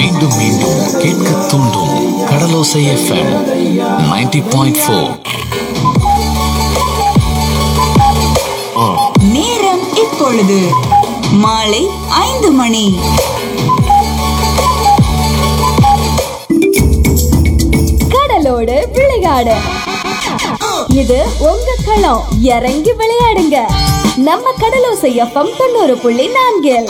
மீண்டும் மீண்டும் கேட்க தூண்டும் கடலோசை எஃப்எம் 90.4 பாயிண்ட் ஃபோர் நேரம் இப்பொழுது மாலை ஐந்து மணி கடலோடு விளையாடு இது உங்க களம் இறங்கி விளையாடுங்க நம்ம கடலோசை எஃப்எம் தொண்ணூறு புள்ளி நான்கில்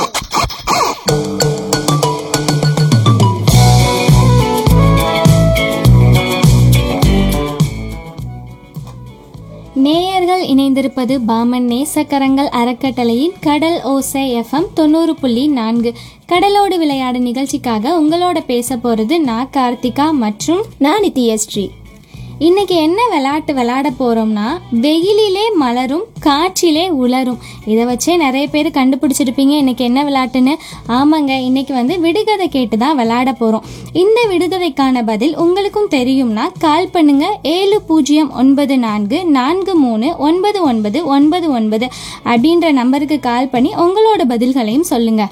நேயர்கள் இணைந்திருப்பது பாமன் நேசக்கரங்கள் அறக்கட்டளையின் கடல் ஓசை எஃப்எம் தொண்ணூறு புள்ளி நான்கு கடலோடு விளையாடு நிகழ்ச்சிக்காக உங்களோட பேச போறது நான் கார்த்திகா மற்றும் நான் நித்யஸ்ரீ இன்னைக்கு என்ன விளையாட்டு விளையாட போறோம்னா வெயிலிலே மலரும் காற்றிலே உலரும் இதை வச்சே நிறைய பேர் கண்டுபிடிச்சிருப்பீங்க இன்னைக்கு என்ன விளையாட்டுன்னு ஆமாங்க இன்னைக்கு வந்து விடுகதை கேட்டு தான் விளையாட போறோம் இந்த விடுகதைக்கான பதில் உங்களுக்கும் தெரியும்னா கால் பண்ணுங்க ஏழு பூஜ்ஜியம் ஒன்பது நான்கு நான்கு மூணு ஒன்பது ஒன்பது ஒன்பது ஒன்பது அப்படின்ற நம்பருக்கு கால் பண்ணி உங்களோட பதில்களையும் சொல்லுங்க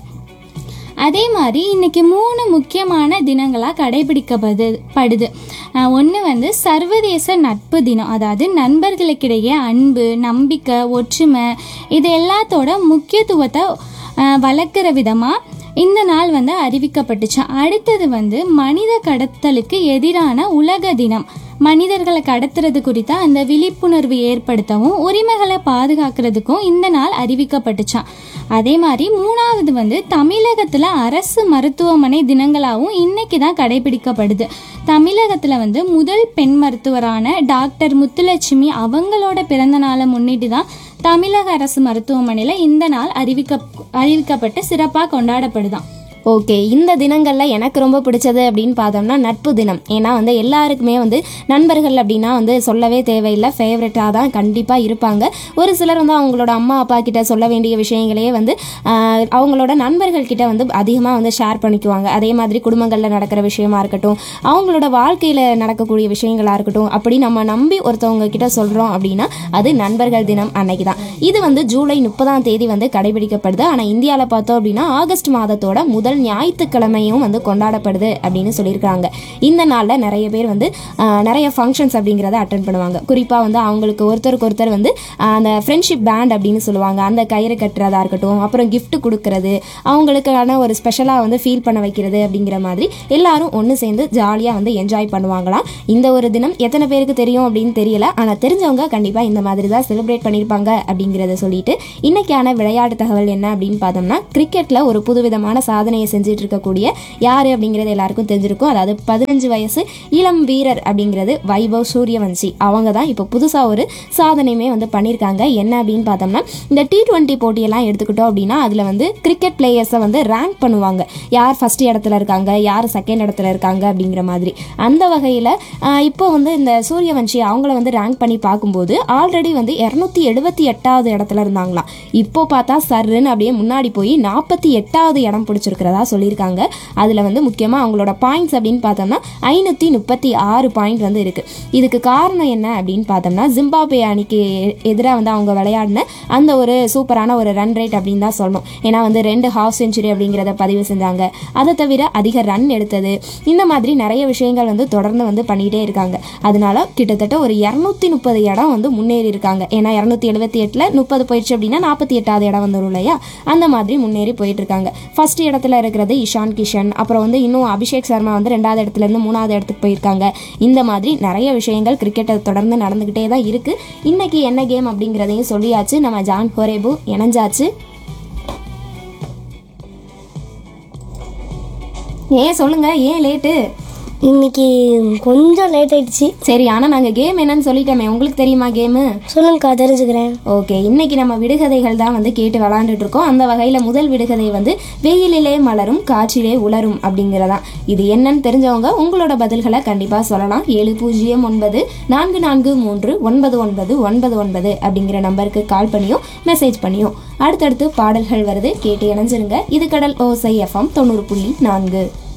அதே மாதிரி இன்னைக்கு மூணு முக்கியமான தினங்களாக கடைபிடிக்கப்படுது படுது ஒன்று வந்து சர்வதேச நட்பு தினம் அதாவது நண்பர்களுக்கிடையே அன்பு நம்பிக்கை ஒற்றுமை இது எல்லாத்தோட முக்கியத்துவத்தை அஹ், வளர்க்குற விதமாக இந்த நாள் வந்து அறிவிக்கப்பட்டுச்சு அடுத்தது வந்து மனித கடத்தலுக்கு எதிரான உலக தினம் மனிதர்களை கடத்துறது குறித்த அந்த விழிப்புணர்வு ஏற்படுத்தவும் உரிமைகளை பாதுகாக்கிறதுக்கும் இந்த நாள் அறிவிக்கப்பட்டுச்சான் அதே மாதிரி மூணாவது வந்து தமிழகத்தில் அரசு மருத்துவமனை தினங்களாகவும் இன்னைக்கு தான் கடைபிடிக்கப்படுது தமிழகத்தில் வந்து முதல் பெண் மருத்துவரான டாக்டர் முத்துலட்சுமி அவங்களோட பிறந்த நாளை முன்னிட்டு தான் தமிழக அரசு மருத்துவமனையில் இந்த நாள் அறிவிக்க அறிவிக்கப்பட்டு சிறப்பாக கொண்டாடப்படுதாம் ஓகே இந்த தினங்களில் எனக்கு ரொம்ப பிடிச்சது அப்படின்னு பார்த்தோம்னா நட்பு தினம் ஏன்னா வந்து எல்லாருக்குமே வந்து நண்பர்கள் அப்படின்னா வந்து சொல்லவே தேவையில்லை ஃபேவரட்டாக தான் கண்டிப்பாக இருப்பாங்க ஒரு சிலர் வந்து அவங்களோட அம்மா அப்பா கிட்ட சொல்ல வேண்டிய விஷயங்களையே வந்து ஆஹ், அவங்களோட நண்பர்கள் கிட்ட வந்து அதிகமாக வந்து ஷேர் பண்ணிக்குவாங்க அதே மாதிரி குடும்பங்களில் நடக்கிற விஷயமா இருக்கட்டும் அவங்களோட வாழ்க்கையில் நடக்கக்கூடிய விஷயங்களாக இருக்கட்டும் அப்படி நம்ம நம்பி ஒருத்தவங்க கிட்ட சொல்கிறோம் அப்படின்னா அது நண்பர்கள் தினம் அன்னைக்கு தான் இது வந்து ஜூலை முப்பதாம் தேதி வந்து கடைபிடிக்கப்படுது ஆனால் இந்தியாவில் பார்த்தோம் அப்படின்னா ஆகஸ்ட் மாதத்தோட முதல் ஞாயிற்றுக்கிழமையும் வந்து கொண்டாடப்படுது அப்படின்னு சொல்லியிருக்காங்க இந்த நாளில் நிறைய பேர் வந்து ஆஹ், நிறைய ஃபங்க்ஷன்ஸ் அப்படிங்கிறத அட்டன் பண்ணுவாங்க குறிப்பாக வந்து அவங்களுக்கு ஒருத்தருக்கு ஒருத்தர் வந்து ஆஹ், அந்த ஃப்ரெண்ட்ஷிப் பேண்ட் அப்படின்னு சொல்லுவாங்க அந்த கயிறு கட்டுறதா இருக்கட்டும் அப்புறம் gift கொடுக்கறது அவங்களுக்கான ஒரு ஸ்பெஷலாக வந்து ஃபீல் பண்ண வைக்கிறது அப்படிங்கிற மாதிரி எல்லாரும் ஒன்று சேர்ந்து ஜாலியாக வந்து என்ஜாய் பண்ணுவாங்களாம் இந்த ஒரு தினம் எத்தனை பேருக்கு தெரியும் அப்படின்னு தெரியல ஆனால் தெரிஞ்சவங்க கண்டிப்பாக இந்த மாதிரி தான் செலிப்ரேட் பண்ணியிருப்பாங்க அப்படிங்கிறத சொல்லிட்டு இன்னைக்கான விளையாட்டு தகவல் என்ன அப்படின்னு பார்த்தோம்னா கிரிக்கெட்டில் ஒரு புதுவிதமான சாதனையை செஞ்சுட்டு இருக்கக்கூடிய யார் அப்படிங்கிறது எல்லாருக்கும் தெரிஞ்சிருக்கும் அதாவது பதினஞ்சு வயசு இளம் வீரர் அப்படிங்கிறது வைபவ் சூரியவன்சி அவங்க தான் இப்போ புதுசாக ஒரு சாதனையுமே வந்து பண்ணியிருக்காங்க என்ன அப்படின்னு பார்த்தோம்னா இந்த டி டுவெண்ட்டி போட்டியெல்லாம் எடுத்துக்கிட்டோம் அப்படின்னா அதில் வந்து கிரிக்கெட் பிளேயர்ஸை வந்து ரேங்க் பண்ணுவாங்க யார் ஃபர்ஸ்ட் இடத்துல இருக்காங்க யார் செகண்ட் இடத்துல இருக்காங்க அப்படிங்கிற மாதிரி அந்த வகையில் இப்போ வந்து இந்த சூரியவன்ஷி அவங்கள வந்து ரேங்க் பண்ணி பார்க்கும்போது ஆல்ரெடி வந்து இரநூத்தி எழுபத்தி எட்டாவது இடத்துல இருந்தாங்களாம் இப்போ பார்த்தா சர்ன்னு அப்படியே முன்னாடி போய் நாற்பத்தி எட்டாவது இடம் பிடிச்சிருக்கிறதா சொல்லியிருக்காங்க அதில் வந்து முக்கியமாக அவங்களோட பாயிண்ட்ஸ் அப்படின்னு பார்த்தோம்னா ஐநூற்றி முப்பத்தி ஆறு பாயிண்ட் வந்து இருக்குது இதுக்கு காரணம் என்ன அப்படின்னு பார்த்தோம்னா ஜிம்பாப்வே அணிக்கு எதிராக வந்து அவங்க விளையாடின அந்த ஒரு சூப்பரான ஒரு ரன் ரேட் அப்படின்னு தான் சொல்லணும் ஏன்னா வந்து ரெண்டு ஹாஃப் செஞ்சுரி அப்படிங்கிறத பதிவு செஞ்சாங்க அதை தவிர அதிக ரன் எடுத்தது இந்த மாதிரி நிறைய விஷயங்கள் வந்து தொடர்ந்து வந்து பண்ணிகிட்டே இருக்காங்க அதனால கிட்டத்தட்ட ஒரு இரநூத்தி முப்பது இடம் வந்து முன்னேறி இருக்காங்க ஏன்னா இரநூத்தி எழுபத்தி எட்டில் முப்பது போயிடுச்சு அப்படின்னா நாற்பத்தி எட்டாவது இடம் வந்துடும் இல்லையா அந்த மாதிரி முன்னேறி போயிட்டு இருக்காங்க ஃபர்ஸ்ட் இடத்துல இருக்கிறது இஷான் கிஷன் அப்புறம் வந்து இன்னும் அபிஷேக் சர்மா வந்து ரெண்டாவது இடத்துல இருந்து மூணாவது இடத்துக்கு போயிருக்காங்க இந்த மாதிரி நிறைய விஷயங்கள் கிரிக்கெட்டை தொடர்ந்து நடந்துக்கிட்டே தான் இருக்கு இன்னைக்கு என்ன கேம் அப்படிங்கிறதையும் சொல்லியாச்சு நம்ம ஜான் ஹோரேபு இணைஞ்சாச்சு ஏன் சொல்லுங்க ஏன் லேட்டு இன்னைக்கு கொஞ்சம் லேட் ஆயிடுச்சு சரி ஆனால் நாங்கள் கேம் என்னன்னு சொல்லிட்டோமே உங்களுக்கு தெரியுமா கேமு சொல்லுங்கக்கா தெரிஞ்சுக்கிறேன் ஓகே இன்னைக்கு நம்ம விடுகதைகள் தான் வந்து கேட்டு விளாண்டுட்டு இருக்கோம் அந்த வகையில் முதல் விடுகதை வந்து வெயிலிலே மலரும் காற்றிலே உலரும் அப்படிங்கிறதான் இது என்னன்னு தெரிஞ்சவங்க உங்களோட பதில்களை கண்டிப்பாக சொல்லலாம் ஏழு பூஜ்ஜியம் ஒன்பது நான்கு நான்கு மூன்று ஒன்பது ஒன்பது ஒன்பது ஒன்பது அப்படிங்கிற நம்பருக்கு கால் பண்ணியும் மெசேஜ் பண்ணியும் அடுத்தடுத்து பாடல்கள் வருது கேட்டு இணைஞ்சிருங்க இது கடல் ஓசை எஃப்எம் தொண்ணூறு புள்ளி நான்கு